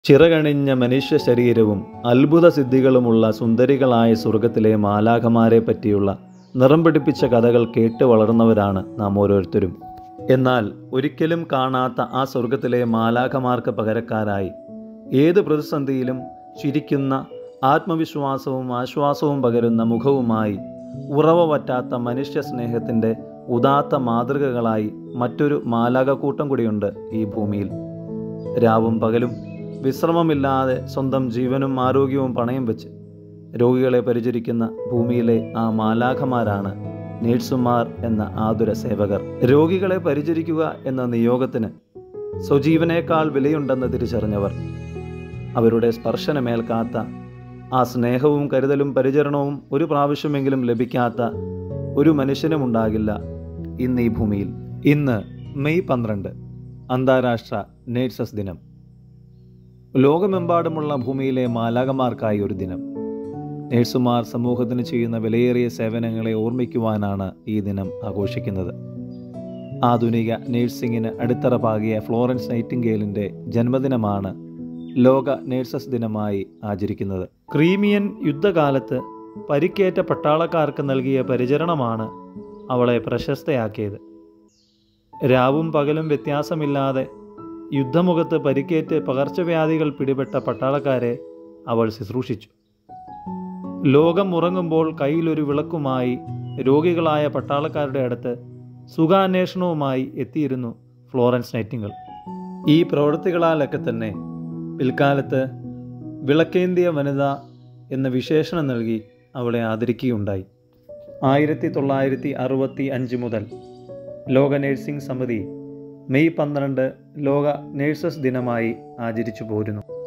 ചിറകണിഞ്ഞ മനുഷ്യ ശരീരവും അത്ഭുത സിദ്ധികളുമുള്ള സുന്ദരികളായ സ്വർഗത്തിലെ മാലാഖമാരെ പറ്റിയുള്ള നിറം പിടിപ്പിച്ച കഥകൾ കേട്ട് വളർന്നവരാണ് നാം ഓരോരുത്തരും എന്നാൽ ഒരിക്കലും കാണാത്ത ആ സ്വർഗത്തിലെ മാലാഖമാർക്ക് പകരക്കാരായി ഏത് പ്രതിസന്ധിയിലും ചിരിക്കുന്ന ആത്മവിശ്വാസവും ആശ്വാസവും പകരുന്ന മുഖവുമായി ഉറവ പറ്റാത്ത മനുഷ്യ സ്നേഹത്തിൻ്റെ ഉദാത്ത മാതൃകകളായി മറ്റൊരു മാലാകക്കൂട്ടം കൂടിയുണ്ട് ഈ ഭൂമിയിൽ രാവും പകലും വിശ്രമമില്ലാതെ സ്വന്തം ജീവനും ആരോഗ്യവും പണയം വെച്ച് രോഗികളെ പരിചരിക്കുന്ന ഭൂമിയിലെ ആ മാലാഖമാരാണ് നേഴ്സുമാർ എന്ന ആതുര സേവകർ രോഗികളെ പരിചരിക്കുക എന്ന നിയോഗത്തിന് സ്വജീവനേക്കാൾ വിലയുണ്ടെന്ന് തിരിച്ചറിഞ്ഞവർ അവരുടെ സ്പർശനമേൽക്കാത്ത ആ സ്നേഹവും കരുതലും പരിചരണവും ഒരു പ്രാവശ്യമെങ്കിലും ലഭിക്കാത്ത ഒരു മനുഷ്യനുമുണ്ടാകില്ല ഇന്ന് ഈ ഭൂമിയിൽ ഇന്ന് മെയ് പന്ത്രണ്ട് അന്താരാഷ്ട്ര നേഴ്സസ് ദിനം ലോകമെമ്പാടുമുള്ള ഭൂമിയിലെ മാലാകമാർക്കായി ഒരു ദിനം നേഴ്സുമാർ സമൂഹത്തിന് ചെയ്യുന്ന വിലയേറിയ സേവനങ്ങളെ ഓർമ്മിക്കുവാനാണ് ഈ ദിനം ആഘോഷിക്കുന്നത് ആധുനിക നേഴ്സിംഗിന് അടിത്തറ പാകിയ ഫ്ലോറൻസ് നൈറ്റിംഗേലിൻ്റെ ജന്മദിനമാണ് ലോക നേഴ്സസ് ദിനമായി ആചരിക്കുന്നത് ക്രീമിയൻ യുദ്ധകാലത്ത് പരിക്കേറ്റ പട്ടാളക്കാർക്ക് നൽകിയ പരിചരണമാണ് അവളെ പ്രശസ്തയാക്കിയത് രാവും പകലും വ്യത്യാസമില്ലാതെ യുദ്ധമുഖത്ത് പരിക്കേറ്റ് പകർച്ചവ്യാധികൾ പിടിപെട്ട പട്ടാളക്കാരെ അവൾ ശുശ്രൂഷിച്ചു ലോകം ഉറങ്ങുമ്പോൾ കയ്യിലൊരു വിളക്കുമായി രോഗികളായ പട്ടാളക്കാരുടെ അടുത്ത് സുഖാന്വേഷണവുമായി എത്തിയിരുന്നു ഫ്ലോറൻസ് നൈറ്റിംഗൽ ഈ പ്രവൃത്തികളാലൊക്കെ തന്നെ പിൽക്കാലത്ത് വിളക്കേന്തിയ വനിത എന്ന വിശേഷണം നൽകി അവളെ ആദരിക്കുകയുണ്ടായി ആയിരത്തി തൊള്ളായിരത്തി അറുപത്തി അഞ്ച് മുതൽ ലോക നഴ്സിംഗ് സമിതി മെയ് പന്ത്രണ്ട് ലോക നേഴ്സസ് ദിനമായി ആചരിച്ചു പോരുന്നു